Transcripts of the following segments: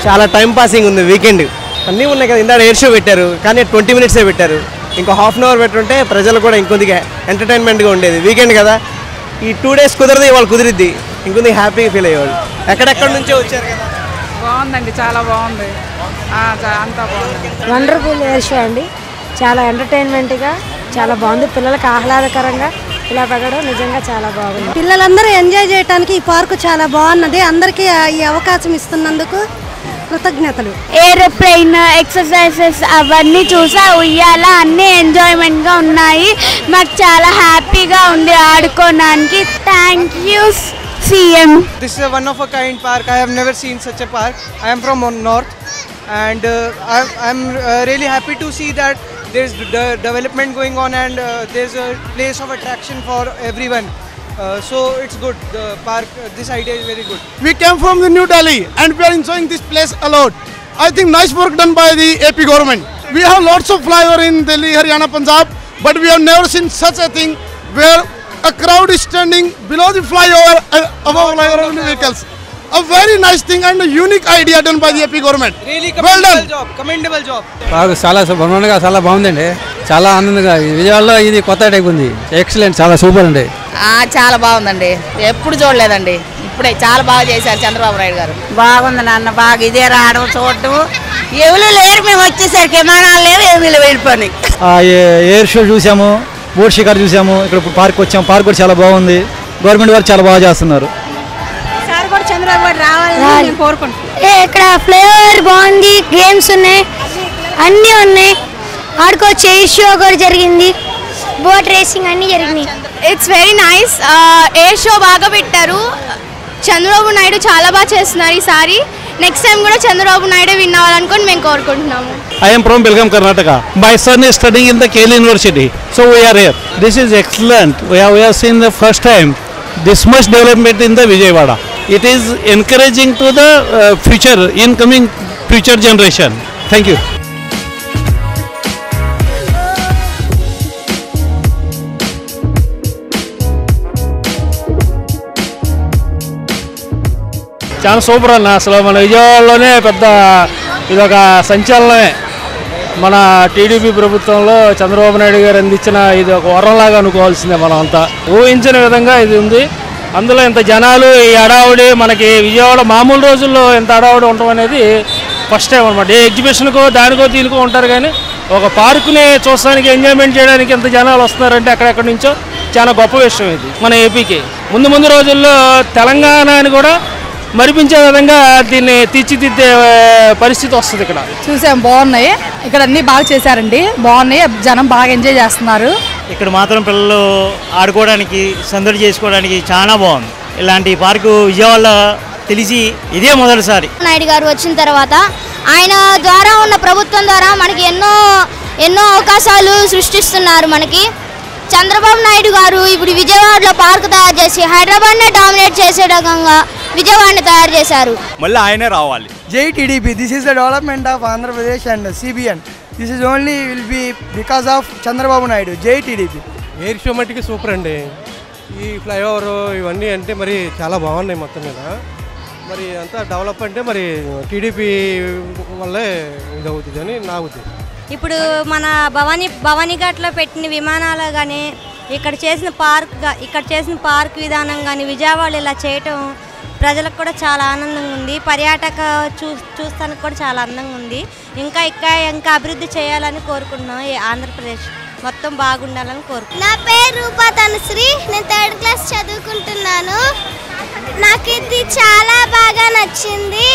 చాలా time passing ఉంది weekend అన్నీ ఉన్నాయి కదా ఇందాక ఎయిర్ షో పెట్టారు కానీ ట్వంటీ మినిట్సే పెట్టారు ఇంకో హాఫ్ అన్ అవర్ పెట్టుంటే ప్రజలు కూడా ఇంకొద్దిగా ఎంటర్టైన్మెంట్గా ఉండేది వీకెండ్ కదా ఈ టూ డేస్ కుదరదు ఇవాళ కుదిరిద్ది ఇంకొద్ది హ్యాపీగా ఫీల్ అయ్యేవాళ్ళు ఎక్కడెక్కడ నుంచో వచ్చారు కదా బాగుందండి చాలా బాగుంది ఆ, చా- అంతా బాగుంది వండర్ఫుల్ ఎయిర్ షో అండి చాలా ఎంటర్టైన్మెంట్గా చాలా బాగుంది పిల్లలకు ఆహ్లాదకరంగా ఇలా పెట్టడం నిజంగా చాలా బాగుంది పిల్లలందరూ ఎంజాయ్ చేయడానికి ఈ పార్కు చాలా బాగున్నది అందరికీ ఆ- ఈ అవకాశం ఇస్తున్నందుకు కృతజ్ఞతలు ఏరోప్లెయిన్ ఎక్సర్సైజెస్ అవన్నీ చూసా ఉయ్యాల అన్నీ ఎంజాయ్మెంట్గా ఉన్నాయి మాకు చాలా హ్యాపీగా ఉంది ఆడుకోవడానికి thank you CM This is a one of a kind park. I have never seen such a park. I am from Mon- North, and uh, I, I'm uh, really happy to see that there's de- development going on and uh, there's a place of attraction for everyone. Uh, so it's good. The park, uh, this idea is very good. We came from the New Delhi and we are enjoying this place a lot. I think nice work done by the AP government. We have lots of flyover in Delhi, Haryana, Punjab, but we have never seen such a thing where a crowd is standing below the flyover and above flyover only vehicles. A very nice thing and a unique idea done by the AP government. Really Well commendable done. job. Commendable job. బాగా చాలా బ్రహ్మాండంగా చాలా బాగుందండి చాలా ఆనందంగా ఈ విజయవాడలో ఇది కొత్త టైప్ ఉంది ఎక్సలెంట్ చాలా సూపర్ అండి చాలా బాగుందండి ఎప్పుడు చూడలేదండి ఇప్పుడే చాలా బాగా చేశారు చంద్రబాబు నాయుడు గారు బాగుంది నాన్న బాగా ఇదే రావడం చూడటం ఎవరు లేరు మేము వచ్చేసరికి విమానాలు లేవు ఏమీ లేవు వెళ్ళిపోయి ఎయిర్ షో చూసాము బోట్ షికార్ చూసాము ఇక్కడ పార్క్ వచ్చాము పార్క్ కూడా చాలా బాగుంది గవర్నమెంట్ వారు చాలా బాగా చేస్తున్నారు సార్ కూడా చంద్రబాబు గారు రావాలని నేను కోరుకుంటున్నాను ఇక్కడ ఫ్లేవర్ బాగుంది గేమ్స్ ఉన్నాయి అన్నీ ఉన్నాయి ఆడుకోవచ్చు ఎయిర్ షో కూడా జరిగింది బోట్ రేసింగ్ అన్నీ జరిగినాయి it's very nice air show బాగా పెట్టారు చంద్రబాబు నాయుడు చాలా బాగా చేస్తున్నారు ఈసారి నెక్స్ట్ టైం కూడా చంద్రబాబు నాయుడు విన్ అవ్వాలనుకొని మేము కోరుకుంటున్నాము I am from Belgaum, Karnataka. My son is studying in the Kale University. So we are here. This is excellent. We have, we have seen the first time this much development in the Vijayawada. It is encouraging to the uh, future, incoming future generation. Thank you. చాలా super అన్న అసలు మన విజయవాడలోనే పెద్ద ఇదొక సంచలనమే మన TDP ప్రభుత్వంలో చంద్రబాబు నాయుడు గారు అందించిన ఇది ఒక వరంలాగా అనుకోవాల్సిందే మనం అంతా ఊహించిన విధంగా ఇది ఉంది అందులో ఇంత జనాలు ఈ హడావుడి మనకి విజయవాడ మామూలు రోజుల్లో ఇంత హడావుడి ఉండడం అనేది ఫస్ట్ టైం అనమాట ఏ ఎగ్జిబిషన్కో దానికో దీనికో ఉంటారు కానీ ఒక పార్కుని చూడడానికి ఎంజాయ్మెంట్ చేయడానికి ఎంత జనాలు వస్తున్నారంటే అక్కడెక్కడి నుంచో చాలా గొప్ప విషయం ఇది మన ఏపీకి ముందు ముందు రోజుల్లో తెలంగాణని కూడా మరిపించే విధంగా దీన్ని తీర్చిదిద్దే ఆ, పరిస్థితి వస్తుంది ఇక్కడ చూసాం బాగున్నాయి ఇక్కడ అన్ని బాగా చేశారండి బాగున్నాయి జనం బాగా ఎంజాయ్ చేస్తున్నారు ఇక్కడ మాత్రం పిల్లలు ఆడుకోవడానికి సందడి చేసుకోవడానికి చాలా బాగుంది ఇలాంటి పార్కు విజయవాడలో తెలిసి ఇదే మొదటిసారి నాయుడు గారు వచ్చిన తర్వాత ఆయన ద్వారా ఉన్న ప్రభుత్వం ద్వారా మనకి ఎన్నో ఎన్నో అవకాశాలు సృష్టిస్తున్నారు మనకి చంద్రబాబు నాయుడు గారు ఇప్పుడు విజయవాడలో పార్క్ తయారు చేసి హైదరాబాద్నే డామినేట్ చేసే రకంగా విజయవాడని తయారు చేశారు మళ్ళీ ఆయనే రావాలి Jai TDP. This is the development of Andhra Pradesh and CBN. This is only will be because of Chandrababu Naidu. Jai TDP. Air show మట్టికి సూపర్ అండి ఈ ఫ్లైఓవర్ ఇవన్నీ అంటే మరి చాలా బాగున్నాయి మొత్తం మీద మరి అంతా డెవలప్ అంటే మరి టీడీపీ వల్లే ఇది అవుతుంది అని నా ఉద్దేశం ఇప్పుడు మన భవానీ భవానీ ఘాట్లో పెట్టిన విమానాలు కానీ ఇక్కడ చేసిన పార్క్ గా- ఇక్కడ చేసిన పార్క్ విధానం కానీ విజయవాడ ఇలా చేయటం ప్రజలకు కూడా చాలా ఆనందంగా ఉంది పర్యాటక చూ చూస్తానికి కూడా చాలా అందంగా ఉంది ఇంకా ఇంకా ఇంకా అభివృద్ధి చేయాలని కోరుకుంటున్నాం ఈ ఆంధ్రప్రదేశ్ మొత్తం బాగుండాలని కోరుకుంటున్నాం నా పేరు రూపా తనుశ్రీ నేను థర్డ్ క్లాస్ చదువుకుంటున్నాను నాకు ఇది చాలా బాగా నచ్చింది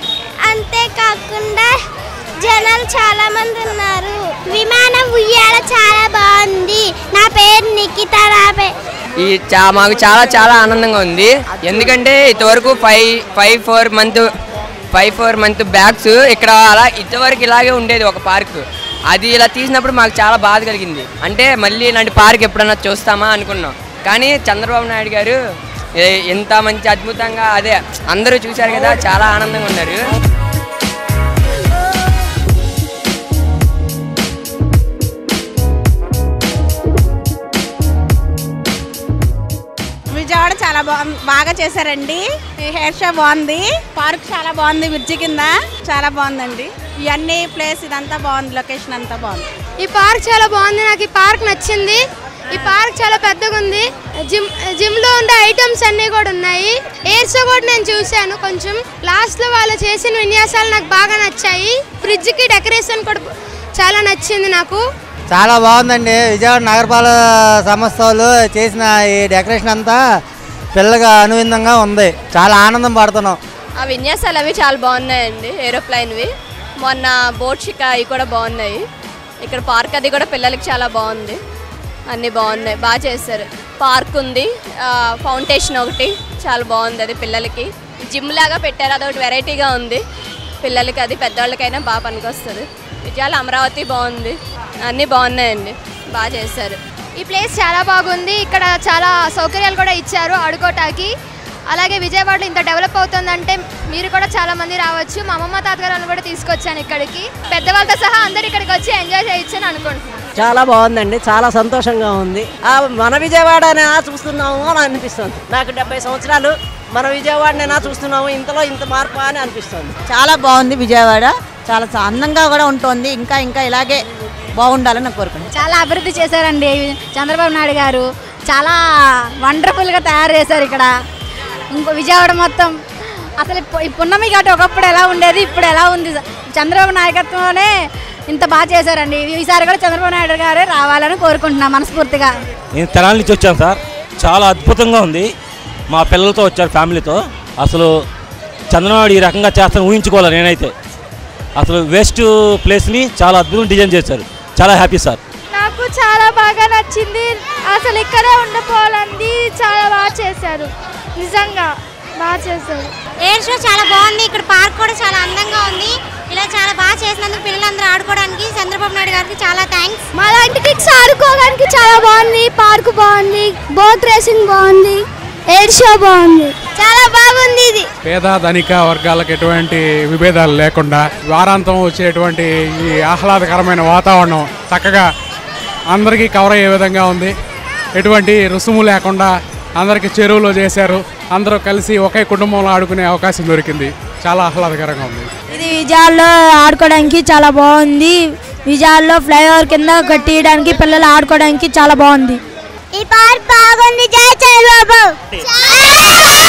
అంతేకాకుండా జనాలు చాలా మంది ఉన్నారు విమానం ఉయ్యాల చాలా బాగుంది నా పేరు నిఖిత నా పేరు ఈ చా మాకు చాలా చాలా ఆనందంగా ఉంది ఎందుకంటే ఇంతవరకు five five four month five four month bags ఇక్కడ అలా ఇంతవరకు ఇలాగే ఉండేది ఒక పార్క్ అది ఇలా తీసినప్పుడు మాకు చాలా బాధ కలిగింది అంటే మళ్ళీ ఇలాంటి పార్క్ ఎప్పుడన్నా చూస్తామా అనుకున్నాం కానీ చంద్రబాబు నాయుడు గారు ఏ- ఎంత మంచి అద్భుతంగా అదే అందరూ చూశారు కదా చాలా ఆనందంగా ఉన్నారు విజయవాడ చాలా బా బాగా చేశారండి ఈ హెయిర్ షో బాగుంది పార్క్ చాలా బాగుంది బ్రిడ్జి కింద చాలా బాగుందండి ఇవన్నీ ప్లేస్ ఇదంతా బాగుంది లొకేషన్ అంతా బాగుంది ఈ పార్క్ చాలా బాగుంది నాకు ఈ పార్క్ నచ్చింది ఈ పార్క్ చాలా పెద్దగా ఉంది జిమ్ జిమ్లో ఉండే ఐటమ్స్ అన్నీ కూడా ఉన్నాయి ఎయిర్ షో కూడా నేను చూశాను కొంచెం లాస్ట్లో వాళ్ళు చేసిన విన్యాసాలు నాకు బాగా నచ్చాయి ఫ్రిడ్జ్కి డెకరేషన్ కూడా చాలా నచ్చింది నాకు చాలా బాగుందండి విజయవాడ నగరపాలక సంస్థ వాళ్ళు చేసిన ఈ డెకరేషన్ అంతా పిల్లగా అనువిందంగా ఉంది చాలా ఆనందం పడుతున్నాం ఆ విన్యాసాలు అవి చాలా బాగున్నాయండి ఏరోప్లైన్వి మొన్న బోట్ షికా అవి కూడా బాగున్నాయి ఇక్కడ పార్క్ అది కూడా పిల్లలకి చాలా బాగుంది అన్నీ బాగున్నాయి బాగా చేశారు పార్క్ ఉంది ఆ, ఫౌంటేషన్ ఒకటి చాలా బాగుంది అది పిల్లలకి జిమ్ లాగా పెట్టారు అదొకటి వెరైటీగా ఉంది పిల్లలకి అది పెద్దవాళ్ళకైనా బాగా పనికొస్తుంది విజయాలు అమరావతి బాగుంది అన్నీ బాగున్నాయండి బాగా చేశారు ఈ ప్లేస్ చాలా బాగుంది ఇక్కడ చాలా సౌకర్యాలు కూడా ఇచ్చారు ఆడుకోవటానికి అలాగే విజయవాడలో ఇంత డెవలప్ అవుతుందంటే మీరు కూడా చాలా మంది రావచ్చు మా అమ్మమ్మ తాతగారు కూడా తీసుకొచ్చాను ఇక్కడికి పెద్దవాళ్ళతో సహా అందరు ఇక్కడికి వచ్చి ఎంజాయ్ చేయొచ్చు అని అనుకుంటున్నాను చాలా బాగుందండి చాలా సంతోషంగా ఉంది ఆ మన విజయవాడనే చూస్తున్నాము అని అనిపిస్తుంది నాకు డెబ్బై సంవత్సరాలు మన విజయవాడనేనా చూస్తున్నాము ఇంతలో ఇంత మార్పు అని అనిపిస్తుంది చాలా బాగుంది విజయవాడ చాలా స- అందంగా కూడా ఉంటుంది ఇంకా ఇంకా ఇలాగే బాగుండాలని నాకు కోరుకుంటున్నాను చాలా అభివృద్ధి చేశారండి చంద్రబాబు నాయుడు గారు చాలా వండర్ఫుల్గా తయారు చేశారు ఇక్కడ ఇంకో విజయవాడ మొత్తం అసలు ఇప్పు- ఈ పున్నమి ఘాట్ ఒకప్పుడు ఎలా ఉండేది ఇప్పుడు ఎలా ఉంది చంద్రబాబు నాయకత్వంలోనే ఇంత బాగా చేశారండి ఈసారి కూడా చంద్రబాబు నాయుడు గారే రావాలని కోరుకుంటున్నాం మనస్ఫూర్తిగా నేను తెనాలి నుంచి వచ్చాను సార్ చాలా అద్భుతంగా ఉంది మా పిల్లలతో వచ్చారు ఫ్యామిలీతో అసలు చంద్రబాబు ఈ రకంగా చేస్తాను ఊహించుకోవాలి నేనైతే అసలు వేస్ట్ ప్లేస్ని చాలా అద్భుతంగా డిజైన్ చేశారు చాలా హ్యాపీ సార్ నాకు చాలా బాగా నచ్చింది అసలు ఇక్కడే ఉండిపోవాలంది చాలా బాగా చేశారు నిజంగా బాగా చేశారు ఎయిర్ షో చాలా బాగుంది ఇక్కడ పార్క్ కూడా చాలా అందంగా ఉంది ఇలా చాలా బాగా చేసినందుకు పిల్లలందరూ ఆడుకోవడానికి చంద్రబాబు నాయుడు గారికి చాలా థ్యాంక్స్ మా లాంటి కిడ్స్ ఆడుకోవడానికి చాలా బాగుంది పార్క్ బాగుంది బోట్ రేసింగ్ బాగుంది ఎయిర్ షో బాగుంది చాలా బాగుంది ఇది పేద ధనిక వర్గాలకు ఎటువంటి విభేదాలు లేకుండా వారాంతం వచ్చేటువంటి ఈ ఆహ్లాదకరమైన వాతావరణం చక్కగా అందరికీ కవర్ అయ్యే విధంగా ఉంది ఎటువంటి రుసుము లేకుండా అందరికీ చెరువులో చేశారు అందరూ కలిసి ఒకే కుటుంబంలో ఆడుకునే అవకాశం దొరికింది చాలా ఆహ్లాదకరంగా ఉంది ఇది విజయాల్లో ఆడుకోవడానికి చాలా బాగుంది విజయాల్లో ఫ్లైఓవర్ కింద కట్టియడానికి పిల్లలు ఆడుకోవడానికి చాలా బాగుంది ఈ పార్క్ బాగుంది జై చంద్రబాబు